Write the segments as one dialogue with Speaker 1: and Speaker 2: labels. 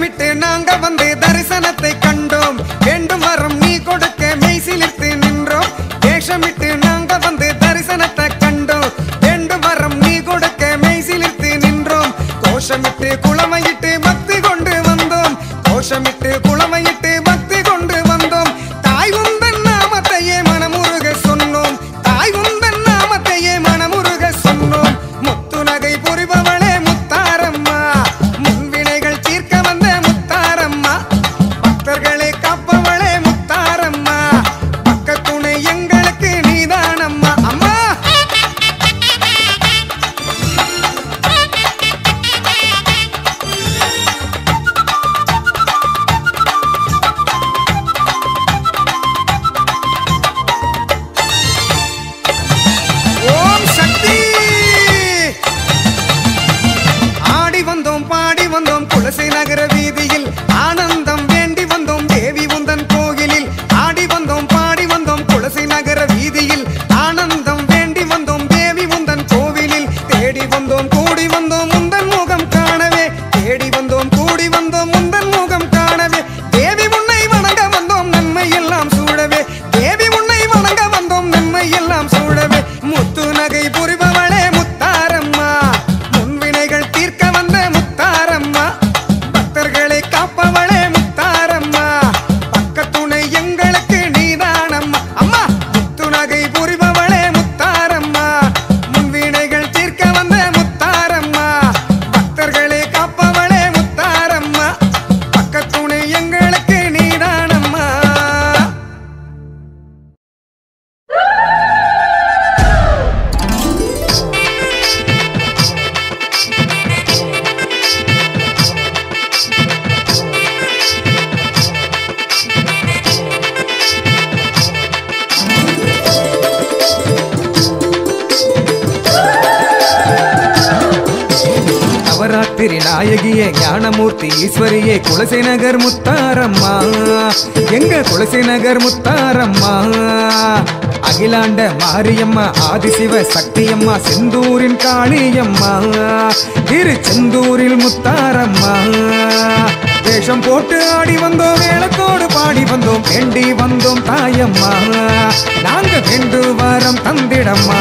Speaker 1: வேஷமிட்டு நாங்க வந்து தரிசனத்தை கண்டோம் வேண்டும் வரம் நீ கொடுக்க மெய்சிலிர்த்து நின்றோம் வேஷமிட்டு நாங்க வந்து தரிசனத்தை கண்டோம் வேண்டும் வரம் நீ கொடுக்க மெய்சிலிர்த்து நின்றோம் கோஷமிட்டு குளமையிட்டு பக்தி கொண்டு வந்தோம் கோஷமிட்டு குளமையிட்டு பக்தி கொண்டு வந்தோம் தாய் உந்தன் நாமத்தையே மனமுருக சொன்னோம் தாய் உந்தன் நாமத்தையே மனமுருக சொன்னோம் முத்து நகை புரிபவளே முத்தாரம்மா முன்வினைகள் தீர்க்க வந்த முத்தாரம்மா பக்தர்களை காப்பவளே முத்தாரம்மா பக்க துணை எங்களுக்கு நீதானம்மா அம்மா ஓம் சக்தி ஆடி வந்தோம் பாடி வந்தோம் குலசை நகர வீதியில் ஆனந்தம் வேண்டி வந்தோம் தேவி உந்தன் கோயிலில் ஆடி வந்தோம் பாடி வந்தோம் குலசை நகர வீதியில் ஆனந்தம் வேண்டி வந்தோம் தேவி உந்தன் கோவிலில் தேடி வந்தோம் கூடி வந்தோம் உந்தன் முகம் காணவே தேடி வந்தோம் கூடி வந்தோம் உந்தன் முகம் காணவே தேவி உன்னை வணங்க வந்தோம் நன்மை எல்லாம் சூழவே தேவி உன்னை வணங்க வந்தோம் நன்மை எல்லாம் சூழவே முத்து நகை புரிபவளே முத்தாரம்மா முன்வினைகள் தீர்க்க வந்த முத்தாரம்மா பக்தர்களை காப்பவளே முத்தாரம்மா பக்கத்துணை எங்களுக்கு நீதானம்மா அம்மா முத்து நகை புரிபவளே முத்தாரம்மா முன்வினைகள் தீர்க்க வந்த முத்தாரம்மா பக்தர்களை காப்பவளே முத்தாரம்மா பக்கத்துணை எங்களுக்கு நீதானம்மா நவராத்திரி நாயகியே ஞானமூர்த்தி ஈஸ்வரியே குலசை நகர் முத்தாரம்மா எங்க குலசை நகர் முத்தாரம்மா அகிலாண்ட மாரியம்மா ஆதிசிவ சக்தியம்மா செந்தூரின் காளியம்மா திருச்செந்தூரில் முத்தாரம்மா வேஷம் போட்டு ஆடி வந்தோம் வேளத்தோடு பாடி வந்தோம் வேண்டி வந்தோம் தாயம்மா நாங்க வேண்டு வாரம் தந்திடம்மா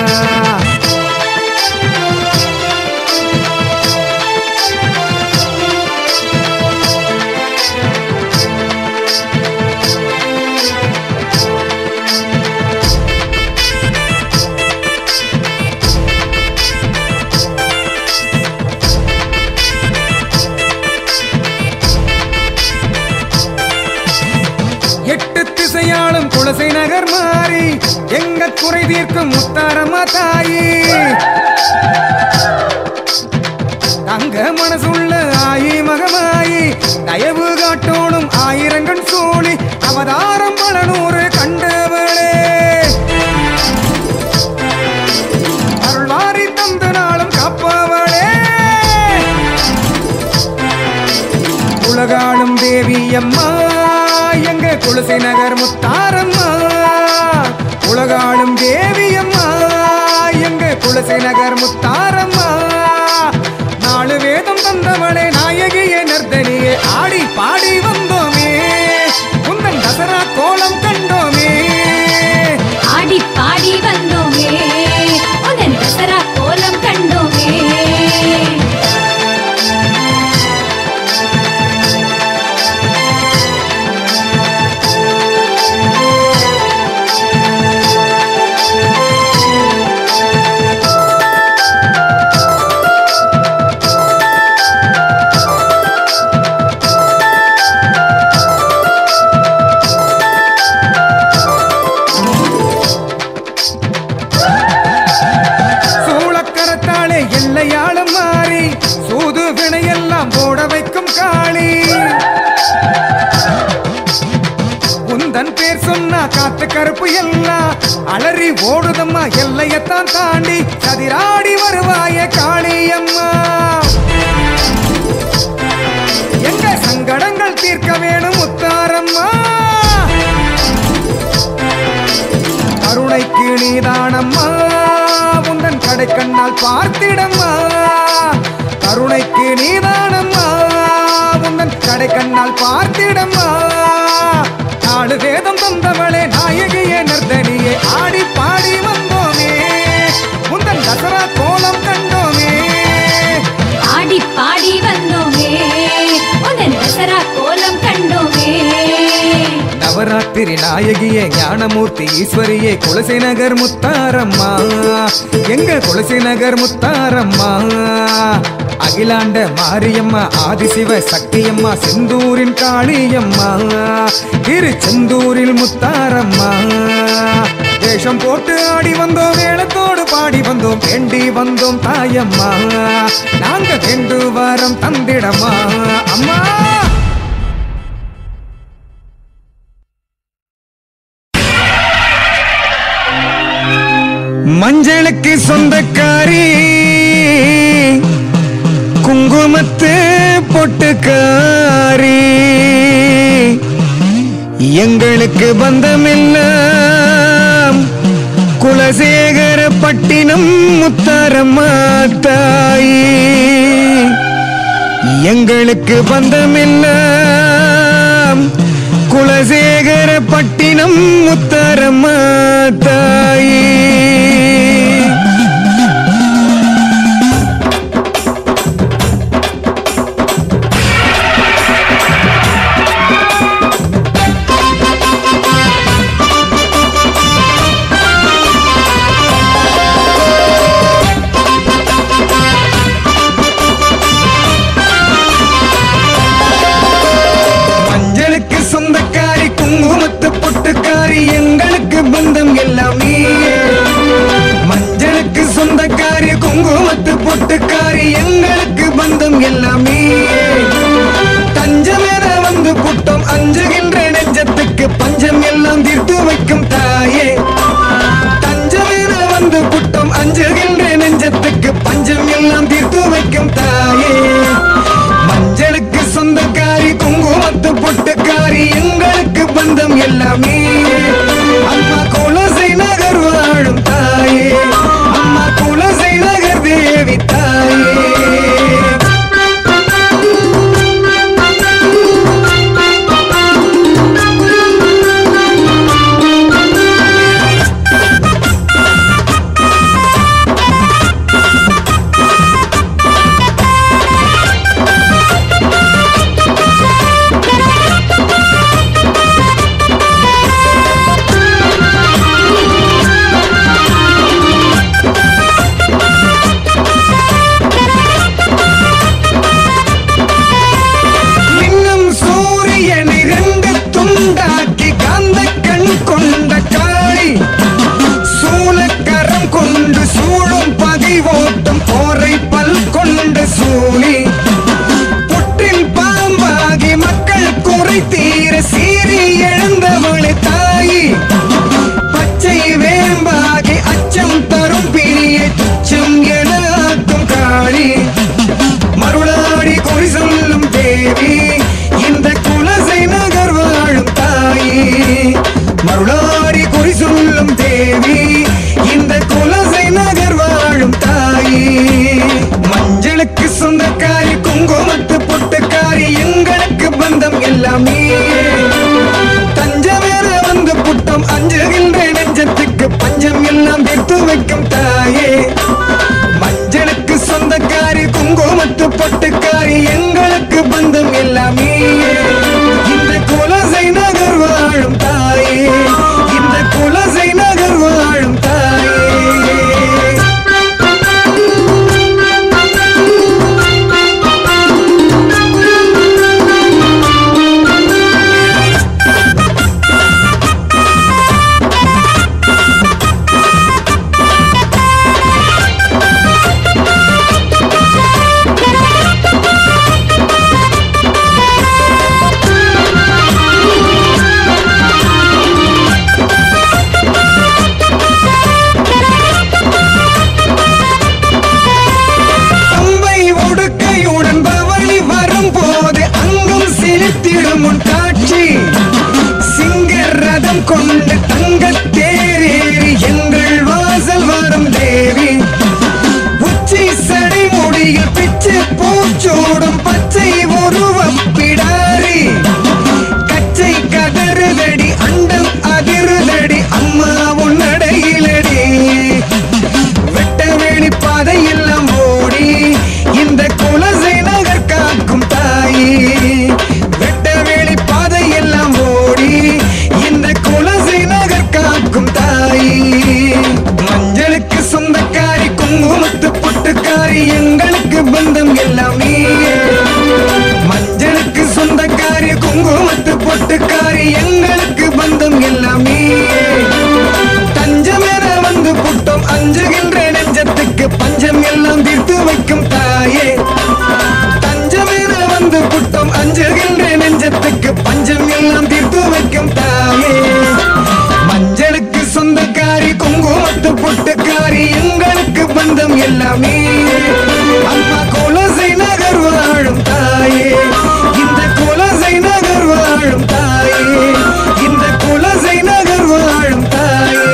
Speaker 1: எட்டு திசையாளும் குலசை நகர் மாறி எங்க குறை தீர்க்கும் முத்தாரம்மா தாயி தங்க மனசுள்ள ஆயி மகமாயி தயவு காட்டோடும் ஆயிரங்கண் சோழி அவதாரம் பல நூறு கண்டவளே அருள்வாரி தந்த நாளும் காப்பவளே உலகாளும் தேவி அம்மா எங்க குலசை நகர் முத்தாரம்மா உலகாளும் தேவி அம்மா எங்க குலசை நகர் முத்தாரம்மா நாலு வேதம் தந்தவளே நாயகியே நர்தனியே ஆடி பாடி வந்தோமே உந்தன் தசரா கோலம் கண்டோமே
Speaker 2: ஆடி பாடி வந்தோமே உடன் தசரா கோலம் கண்டோமே
Speaker 1: சூளக்கரத்தாலே எல்லையாளும் மாறி சூது வினையெல்லாம் போட வைக்கும் காளி உந்தன் பேர் சொன்னா காத்து கருப்பு எல்லாம் அலறி ஓடுதம்மா எல்லையத்தான் தாண்டி கதிராடி வருவாய காளியம்மா எங்க சங்கடங்கள் தீர்க்க வேணும் முத்தாரம்மா கருணைக்கு நீதானம்மா உந்தன் கடை கண்ணால் பார்த்திடம்மா கருணைக்கு நீதானம்மா உந்தன் கடை கண்ணால் பார்த்திடம்மா நாலு வேதம் தந்தவளே நாயகியே நர்தனியே ஆடி பாடி வந்தோமே உந்தன் தசரா கோலம் கண்டோமே
Speaker 2: ஆடி பாடி வந்தோமே உந்தன் தசரா கோலம் கண்டோமே
Speaker 1: நவராத்திரி நாயகியே ஞானமூர்த்தி ஈஸ்வரியே குலசை நகர் முத்தாரம்மா எங்க குலசை நகர் முத்தாரம்மா அகிலாண்ட மாரியம்மா ஆதிசிவ சக்தியம்மா செந்தூரின் காளியம்மா திருச்செந்தூரில் முத்தாரம்மா வேஷம் போட்டு ஆடி வந்தோம் வேளத்தோடு பாடி வந்தோம் வேண்டி வந்தோம் தாயம்மா நாங்க வேண்டு வாரம் தந்திடம்மா அம்மா மஞ்சளுக்கு சொந்தக்காரி குங்குமத்து பொட்டுக்காரி எங்களுக்கு பந்தமெல்லாம் குலசேகர பட்டினம் முத்தாரம்மா தாயி எங்களுக்கு பந்தமெல்லாம் குலசேகர பட்டினம் முத்தாரம்மா தாயி மஞ்சளுக்கு சொந்தக்காரி குங்குமத்து பொட்டுக்காரி எங்களுக்கு பந்தம் எல்லாமே மஞ்சளுக்கு சொந்தக்காரி குங்குமத்து பொட்டுக்காரி எங்களுக்கு பந்தம் எல்லாமே தஞ்சமென வந்து புட்டம் அஞ்சுகின்ற நெஞ்சத்துக்கு பஞ்சம் எல்லாம் தீர்த்து வைக்கும் தாயே தஞ்சமென வந்து புட்டம் அஞ்சுகின்ற நெஞ்சத்துக்கு பஞ்சம் எல்லாம் தீர்த்து வைக்கும் தாயே மஞ்சளுக்கு சொந்தக்காரி குங்குமத்து பொட்டுக்காரி எங்களுக்கு பந்தம் எல்லாமே அம்மா குலசை நகர் வாழும் தாயே அம்மா குலசை நகர் தேவி தாயே மின்னும் சூரியனை ரெண்டு துண்டாக்கி காந்த கண் கொண்ட காளி சூலக்கரம் கொண்டு சூழும் பகை ஓட்டும் போரை பல் கொண்ட சூழி புற்றில் பாம்பாகி மக்கள் குறை தீர சீறி எழுந்தவளை தாயி பச்சை வேம்பாகி அச்சம் தரும் பிணியை துச்சம் என ஆக்கும் காளி மருளாடி குறி சொல்லும் தேவி இந்த குலசை நகர் வாழும் தாயி மருளாடி குறி சொல்லும் தேவி இந்த குலசை நகர் வாழும் தாயி மஞ்சளுக்கு சொந்தக்காரி குங்குமத்து பொட்டுக்காரி எங்களுக்கு பந்தம் எல்லாமே தஞ்சமேற வந்து புட்டம் அஞ்சுகின்ற நெஞ்சத்துக்கு பஞ்சம் எல்லாம் தீர்த்து வைக்கும் தாயே மஞ்சளுக்கு சொந்தக்காரி குங்குமத்து பொட்டுக்காரி எங்களுக்கு பந்தம் எல்லாமே இந்த குலசை நகர் வாழும் தாயே இந்த குலசை நகர் வாழும் தாயே அம்பை உடுக்கையுடன் பவனி வரும்போது அங்கும் சிரித்திடும் உன் காட்சி சிங்க ரதம் கொண்டு தங்கத் தேரேறி எங்கள் வாசல் வரும் தேவி உச்சி சடை முடியில் பிச்சு பூச்சோடும் பச்சை உருவம் எல்லாம் நீயே மஞ்சளுக்கு சொந்தக்காரி குங்குமத்து பொட்டுக்காரி எங்களுக்கு பந்தம் எல்லாம் நீயே தஞ்சமென வந்து புட்டோம் அஞ்சுகின்ற நெஞ்சத்துக்கு பஞ்சம் எல்லாம் தீர்த்து வைக்கும் தாயே தஞ்சமென வந்து புட்டோம் அஞ்சுகின்ற நெஞ்சத்துக்கு பஞ்சம் எல்லாம் தீர்த்து வைக்கும் தாயே மஞ்சளுக்கு சொந்தக்காரி குங்குமத்து பொட்டுக்காரி எங்களுக்கு பந்தம் எல்லாமே அம்மா குலசை நகர் வாழும் தாயே இந்த குலசை நகர் வாழும் தாயே இந்த குலசை நகர் வாழும் தாயே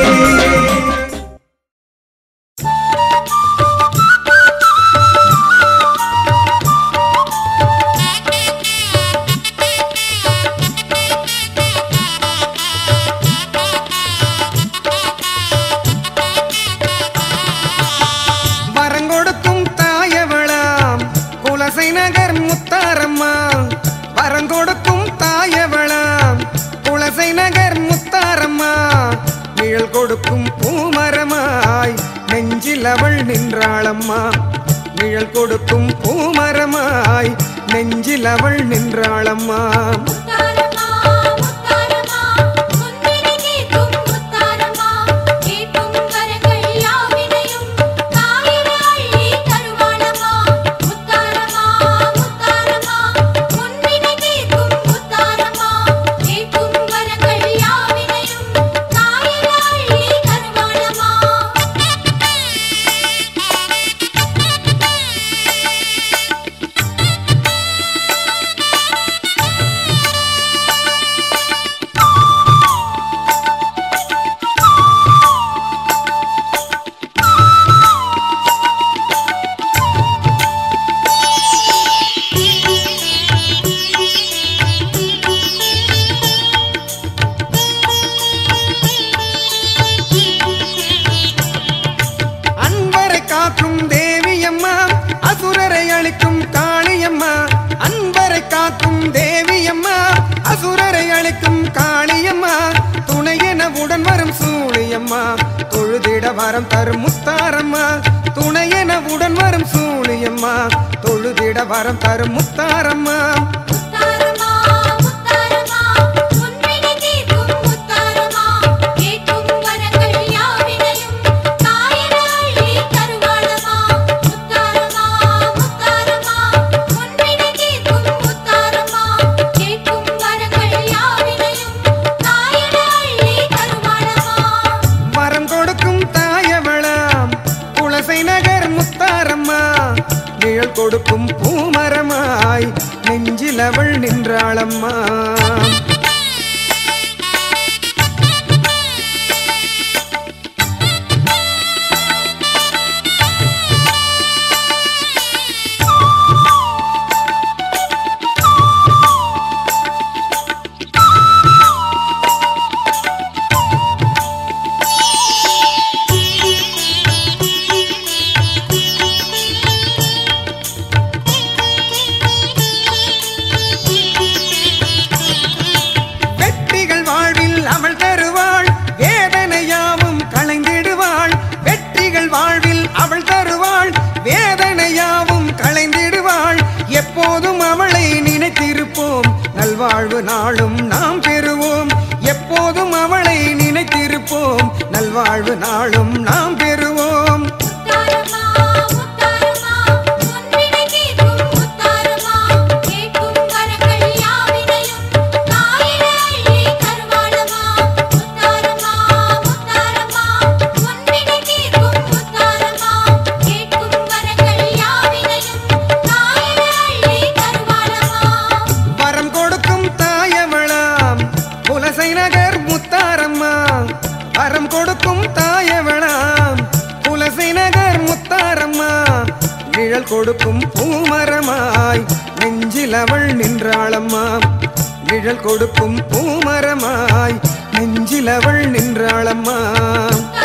Speaker 1: வரங்கொடுக்கும் தாயவளாம் குலசை நகர் முத்தாரம்மா வரங்கொடுக்கும் தாயவளாம் குலசை நகர் முத்தாரம்மா நிழல் கொடுக்கும் பூமரமாய் நெஞ்சில் அவள் நின்றாளம்மா நிழல் கொடுக்கும் பூமரமாய் நெஞ்சில் அவள் நின்றாளம்மா
Speaker 2: முத்தாரம்மா முத்தாரம்மா முன்னிலை கேட்கும் முத்தாரம்மா கேட்கும் வரங்கள் யாவினையும் காயிர அள்ளி தருவாளம்மா முத்தாரம்மா முத்தாரம்மா முன்னிலை கேட்கும் முத்தாரம்மா கேட்கும் வரங்கள் யாவினையும் காயிர அள்ளி தருவாளம்மா
Speaker 1: அன்பரை காக்கும் தேவியம்மா அசுரரை அழிக்கும் காளியம்மா அன்பரை காக்கும் தேவியம்மா அசுரரை அழிக்கும் காளியம்மா துணையென உடன் வரும் சூழியம்மா தொழுதிட வரம் தரும் முத்தாரம்மா துணையென உடன் வரும் சூழியம்மா தொழுதிட வரம் தரும் முத்தாரம்மா
Speaker 2: முத்தாரம்மா முத்தாரம்மா முன்னிலை கேட்கும் முத்தாரம்மா கேட்கும் வரங்கள் யாவினையும் காயிர அள்ளி தருவாளம்மா முத்தாரம்மா முத்தாரம்மா முன்னிலை கேட்கும் முத்தாரம்மா கேட்கும் வரங்கள் யாவினையும் காயிர அள்ளி தருவாளம்மா
Speaker 1: வரம் கொடுக்கும் தாயவளாம் குலசை நகர் முத்தாரம்மா நிழல் கொடுக்கும் பூமரமாய் நெஞ்சில் அவள் நின்றாளம்மா வெற்றிகள் வாழ்வில் அவள் தருவாள் வேதனையாவும் களைந்திடுவாள் வெற்றிகள் வாழ்வில் அவள் தருவாள் வேதனையாவும் களைந்திடுவாள் எப்போதும் அவளை நினைத்திருப்போம் நல்வாழ்வு நாளும் நாம் பெறுவோம் எப்போதும் அவளை நினைத்திருப்போம் நல்வாழ்வு நாளும் நாம் பெறுவோம்
Speaker 2: முத்தாரம்மா முத்தாரம்மா முன்னிலை கேட்கும் முத்தாரம்மா கேட்கும் வரங்கள் யாவினையும் காயிர அள்ளி தருவாளம்மா முத்தாரம்மா முத்தாரம்மா முன்னிலை கேட்கும் முத்தாரம்மா கேட்கும் வரங்கள் யாவினையும் காயிர அள்ளி தருவாளம்மா
Speaker 1: வரம் கொடுக்கும் தாயவளாம் குலசை நகர் முத்தாரம்மா வரம் கொடுக்கும் தாயவளாம் குலசை நகர் முத்தாரம்மா நிழல் கொடுக்கும் பூமரமாய் நெஞ்சில் அவள் நின்றாளம்மா நிழல் கொடுக்கும் பூமரமாய் நெஞ்சில் அவள் நின்றாளம்மா